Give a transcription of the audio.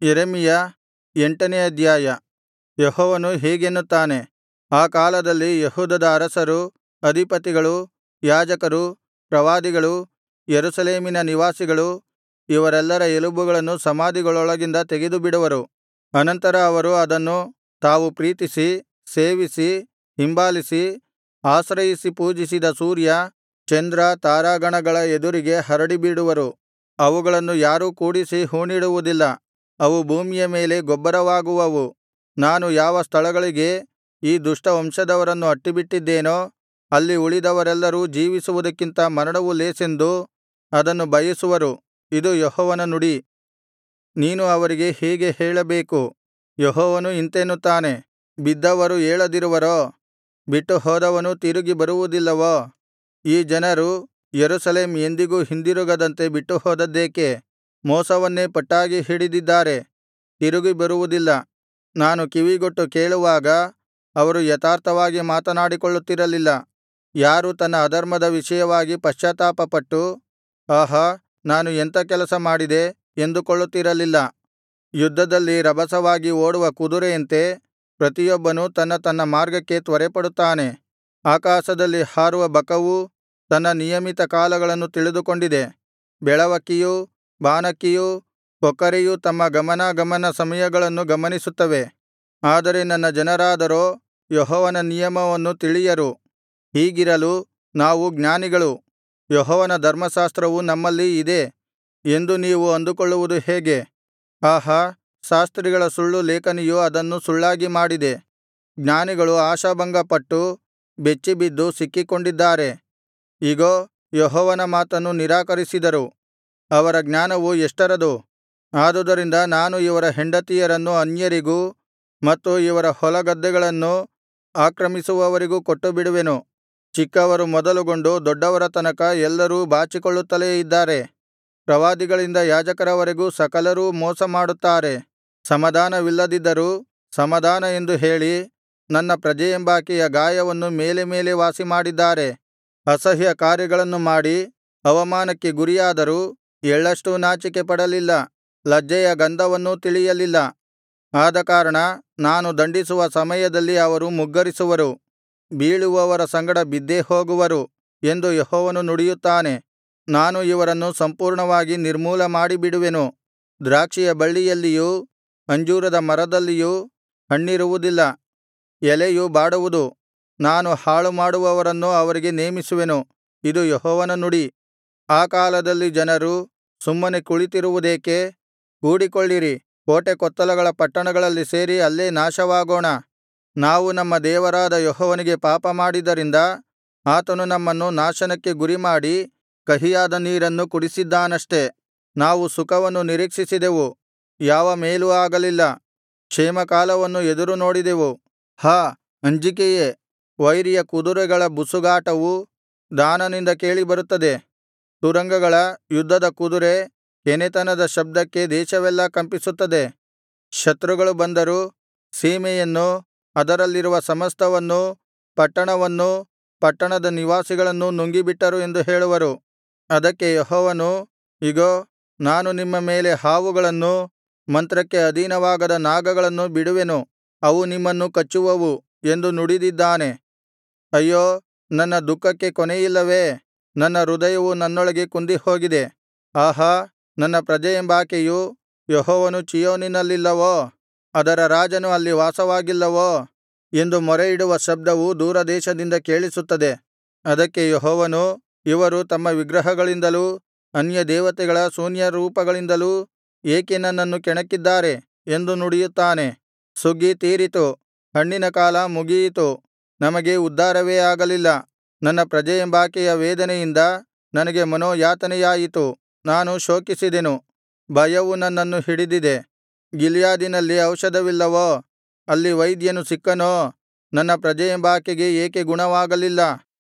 ಯೆರೆಮೀಯ ಎಂಟನೇ ಅಧ್ಯಾಯ ಯೆಹೋವನು ಹೀಗೆನ್ನುತ್ತಾನೆ ಆ ಕಾಲದಲ್ಲಿ ಯೆಹೂದದ ಅರಸರು ಅಧಿಪತಿಗಳು ಯಾಜಕರು ಪ್ರವಾದಿಗಳು ಯೆರೂಸಲೇಮಿನ ನಿವಾಸಿಗಳು ಇವರೆಲ್ಲರ ಎಲುಬುಗಳನ್ನು ಸಮಾಧಿಗಳೊಳಗಿಂದ ತೆಗೆದುಬಿಡುವರು ಅನಂತರ ಅವರು ಅದನ್ನು ತಾವು ಪ್ರೀತಿಸಿ ಸೇವಿಸಿ ಹಿಂಬಾಲಿಸಿ ಆಶ್ರಯಿಸಿ ಪೂಜಿಸಿದ ಸೂರ್ಯ ಚಂದ್ರ ತಾರಾಗಣಗಳ ಎದುರಿಗೆ ಹರಡಿಬಿಡುವರು ಅವುಗಳನ್ನು ಯಾರೂ ಕೂಡಿಸಿ ಹೂಣಿಡುವುದಿಲ್ಲ ಅವು ಭೂಮಿಯ ಮೇಲೆ ಗೊಬ್ಬರವಾಗುವವು ನಾನು ಯಾವ ಸ್ಥಳಗಳಿಗೆ ಈ ದುಷ್ಟ ವಂಶದವರನ್ನು ಅಟ್ಟಿಬಿಟ್ಟಿದ್ದೇನೋ ಅಲ್ಲಿ ಉಳಿದವರೆಲ್ಲರೂ ಜೀವಿಸುವುದಕ್ಕಿಂತ ಮರಣವು ಲೇಸೆಂದು ಅದನ್ನು ಬಯಸುವರು ಇದು ಯೆಹೋವನ ನುಡಿ ನೀನು ಅವರಿಗೆ ಹೀಗೆ ಹೇಳಬೇಕು ಯೆಹೋವನು ಇಂತೆನ್ನುತ್ತಾನೆ ಬಿದ್ದವರು ಏಳದಿರುವರೋ ಬಿಟ್ಟುಹೋದವನು ತಿರುಗಿ ಬರುವುದಿಲ್ಲವೋ ಈ ಜನರು ಯೆರೂಸಲೇಮ್ ಎಂದಿಗೂ ಹಿಂದಿರುಗದಂತೆ ಬಿಟ್ಟುಹೋದದ್ದೇಕೆ ಮೋಸವನ್ನೇ ಪಟ್ಟಾಗಿ ಹಿಡಿದಿದ್ದಾರೆ ತಿರುಗಿ ಬರುವುದಿಲ್ಲ ನಾನು ಕಿವಿಗೊಟ್ಟು ಕೇಳುವಾಗ ಅವರು ಯಥಾರ್ಥವಾಗಿ ಮಾತನಾಡಿಕೊಳ್ಳುತ್ತಿರಲಿಲ್ಲ ಯಾರೂ ತನ್ನ ಅಧರ್ಮದ ವಿಷಯವಾಗಿ ಪಶ್ಚಾತ್ತಾಪಪಟ್ಟು ಆಹಾ ನಾನು ಎಂಥ ಕೆಲಸ ಮಾಡಿದೆ ಎಂದುಕೊಳ್ಳುತ್ತಿರಲಿಲ್ಲ ಯುದ್ಧದಲ್ಲಿ ರಭಸವಾಗಿ ಓಡುವ ಕುದುರೆಯಂತೆ ಪ್ರತಿಯೊಬ್ಬನೂ ತನ್ನ ತನ್ನ ಮಾರ್ಗಕ್ಕೆ ತ್ವರೆಪಡುತ್ತಾನೆ ಆಕಾಶದಲ್ಲಿ ಹಾರುವ ಬಕವೂ ತನ್ನ ನಿಯಮಿತ ಕಾಲಗಳನ್ನು ತಿಳಿದುಕೊಂಡಿದೆ ಬೆಳವಕ್ಕಿಯೂ ಬಾನಕ್ಕಿಯೂ ಕೊಕ್ಕರೆಯೂ ತಮ್ಮ ಗಮನಾಗಮನ ಸಮಯಗಳನ್ನು ಗಮನಿಸುತ್ತವೆ ಆದರೆ ನನ್ನ ಜನರಾದರೋ ಯೆಹೋವನ ನಿಯಮವನ್ನು ತಿಳಿಯರು ಹೀಗಿರಲು ನಾವು ಜ್ಞಾನಿಗಳು ಯೆಹೋವನ ಧರ್ಮಶಾಸ್ತ್ರವು ನಮ್ಮಲ್ಲಿ ಇದೆ ಎಂದು ನೀವು ಅಂದುಕೊಳ್ಳುವುದು ಹೇಗೆ ಆಹಾ ಶಾಸ್ತ್ರಿಗಳ ಸುಳ್ಳು ಲೇಖನಿಯು ಅದನ್ನು ಸುಳ್ಳಾಗಿ ಮಾಡಿದೆ ಜ್ಞಾನಿಗಳು ಆಶಾಭಂಗಪಟ್ಟು ಬೆಚ್ಚಿಬಿದ್ದು ಸಿಕ್ಕಿಕೊಂಡಿದ್ದಾರೆ ಇಗೋ ಯೆಹೋವನ ಮಾತನ್ನು ನಿರಾಕರಿಸಿದರು ಅವರ ಜ್ಞಾನವು ಎಷ್ಟರದು ಆದುದರಿಂದ ನಾನು ಇವರ ಹೆಂಡತಿಯರನ್ನು ಅನ್ಯರಿಗೂ ಮತ್ತು ಇವರ ಹೊಲಗದ್ದೆಗಳನ್ನು ಆಕ್ರಮಿಸುವವರಿಗೂ ಕೊಟ್ಟುಬಿಡುವೆನು ಚಿಕ್ಕವರು ಮೊದಲುಗೊಂಡು ದೊಡ್ಡವರ ತನಕ ಎಲ್ಲರೂ ಬಾಚಿಕೊಳ್ಳುತ್ತಲೇ ಇದ್ದಾರೆ ಪ್ರವಾದಿಗಳಿಂದ ಯಾಜಕರವರೆಗೂ ಸಕಲರೂ ಮೋಸಮಾಡುತ್ತಾರೆ ಸಮಾಧಾನವಿಲ್ಲದಿದ್ದರೂ ಸಮಾಧಾನ ಎಂದು ಹೇಳಿ ನನ್ನ ಪ್ರಜೆಯೆಂಬಾಕೆಯ ಗಾಯವನ್ನು ಮೇಲೆ ಮೇಲೆ ವಾಸಿಮಾಡಿದ್ದಾರೆ ಅಸಹ್ಯ ಕಾರ್ಯಗಳನ್ನು ಮಾಡಿ ಅವಮಾನಕ್ಕೆ ಗುರಿಯಾದರೂ ಎಳ್ಳಷ್ಟೂ ನಾಚಿಕೆಪಡಲಿಲ್ಲ ಲಜ್ಜೆಯ ಗಂಧವನ್ನೂ ತಿಳಿಯಲಿಲ್ಲ ಆದಕಾರಣ ನಾನು ದಂಡಿಸುವ ಸಮಯದಲ್ಲಿ ಅವರು ಮುಗ್ಗರಿಸುವರು ಬೀಳುವವರ ಸಂಗಡ ಬಿದ್ದೇ ಹೋಗುವರು ಎಂದು ಯೆಹೋವನು ನುಡಿಯುತ್ತಾನೆ ನಾನು ಇವರನ್ನು ಸಂಪೂರ್ಣವಾಗಿ ನಿರ್ಮೂಲ ಮಾಡಿಬಿಡುವೆನು ದ್ರಾಕ್ಷಿಯ ಬಳ್ಳಿಯಲ್ಲಿಯೂ ಅಂಜೂರದ ಮರದಲ್ಲಿಯೂ ಹಣ್ಣಿರುವುದಿಲ್ಲ ಎಲೆಯು ಬಾಡುವುದು ನಾನು ಹಾಳುಮಾಡುವವರನ್ನು ಅವರಿಗೆ ನೇಮಿಸುವೆನು ಇದು ಯೆಹೋವನ ನುಡಿ ಆ ಕಾಲದಲ್ಲಿ ಜನರು ಸುಮ್ಮನೆ ಕುಳಿತಿರುವುದೇಕೆ ಕೂಡಿಕೊಳ್ಳಿರಿ ಕೋಟೆಕೊತ್ತಲಗಳ ಪಟ್ಟಣಗಳಲ್ಲಿ ಸೇರಿ ಅಲ್ಲೇ ನಾಶವಾಗೋಣ ನಾವು ನಮ್ಮ ದೇವರಾದ ಯೆಹೋವನಿಗೆ ಪಾಪಮಾಡಿದ್ದರಿಂದ ಆತನು ನಮ್ಮನ್ನು ನಾಶನಕ್ಕೆ ಗುರಿಮಾಡಿ ಕಹಿಯಾದ ನೀರನ್ನು ಕುಡಿಸಿದ್ದಾನಷ್ಟೆ ನಾವು ಸುಖವನ್ನು ನಿರೀಕ್ಷಿಸಿದೆವು ಯಾವ ಮೇಲೂ ಆಗಲಿಲ್ಲ ಕ್ಷೇಮಕಾಲವನ್ನು ಎದುರುನೋಡಿದೆವು ಹಾ ಅಂಜಿಕೆಯೇ ವೈರಿಯ ಕುದುರೆಗಳ ಬುಸುಗಾಟವು ದಾನನಿಂದ ಕೇಳಿಬರುತ್ತದೆ ತುರಂಗಗಳ ಯುದ್ಧದ ಕುದುರೆ ಕೆನೆತನದ ಶಬ್ದಕ್ಕೆ ದೇಶವೆಲ್ಲಾ ಕಂಪಿಸುತ್ತದೆ ಶತ್ರುಗಳು ಬಂದರು ಸೀಮೆಯನ್ನೂ ಅದರಲ್ಲಿರುವ ಸಮಸ್ತವನ್ನೂ ಪಟ್ಟಣವನ್ನೂ ಪಟ್ಟಣದ ನಿವಾಸಿಗಳನ್ನೂ ನುಂಗಿಬಿಟ್ಟರು ಎಂದು ಹೇಳುವರು ಅದಕ್ಕೆ ಯೆಹೋವನು ಇಗೋ ನಾನು ನಿಮ್ಮ ಮೇಲೆ ಹಾವುಗಳನ್ನೂ ಮಂತ್ರಕ್ಕೆ ಅಧೀನವಾಗದ ನಾಗಗಳನ್ನು ಬಿಡುವೆನು ಅವು ನಿಮ್ಮನ್ನು ಕಚ್ಚುವವು ಎಂದು ನುಡಿದಿದ್ದಾನೆ ಅಯ್ಯೋ ನನ್ನ ದುಃಖಕ್ಕೆ ಕೊನೆಯಿಲ್ಲವೇ ನನ್ನ ಹೃದಯವು ನನ್ನೊಳಗೆ ಕುಂದಿಹೋಗಿದೆ ಆಹಾ ನನ್ನ ಪ್ರಜೆಯೆಂಬಾಕೆಯು ಯೆಹೋವನು ಚೀಯೋನಿನಲ್ಲಿಲ್ಲವೋ ಅದರ ರಾಜನು ಅಲ್ಲಿ ವಾಸವಾಗಿಲ್ಲವೋ ಎಂದು ಮೊರೆಯಿಡುವ ಶಬ್ದವು ದೂರದೇಶದಿಂದ ಕೇಳಿಸುತ್ತದೆ ಅದಕ್ಕೆ ಯೆಹೋವನು ಇವರು ತಮ್ಮ ವಿಗ್ರಹಗಳಿಂದಲೂ ಅನ್ಯದೇವತೆಗಳ ಶೂನ್ಯರೂಪಗಳಿಂದಲೂ ಏಕೆ ನನ್ನನ್ನು ಕೆಣಕಿದ್ದಾರೆ ಎಂದು ನುಡಿಯುತ್ತಾನೆ ಸುಗ್ಗಿ ತೀರಿತು ಹಣ್ಣಿನ ಕಾಲ ಮುಗಿಯಿತು ನಮಗೆ ಉದ್ಧಾರವೇ ಆಗಲಿಲ್ಲ ನನ್ನ ಪ್ರಜೆಯೆಂಬಾಕೆಯ ವೇದನೆಯಿಂದ ನನಗೆ ಮನೋಯಾತನೆಯಾಯಿತು ನಾನು ಶೋಕಿಸಿದೆನು ಭಯವು ನನ್ನನ್ನು ಹಿಡಿದಿದೆ ಗಿಲ್ಯಾದಿನಲ್ಲಿ ಔಷಧವಿಲ್ಲವೋ ಅಲ್ಲಿ ವೈದ್ಯನು ಸಿಕ್ಕನೋ ನನ್ನ ಪ್ರಜೆಯೆಂಬಾಕೆಗೆ ಏಕೆ ಗುಣವಾಗಲಿಲ್ಲ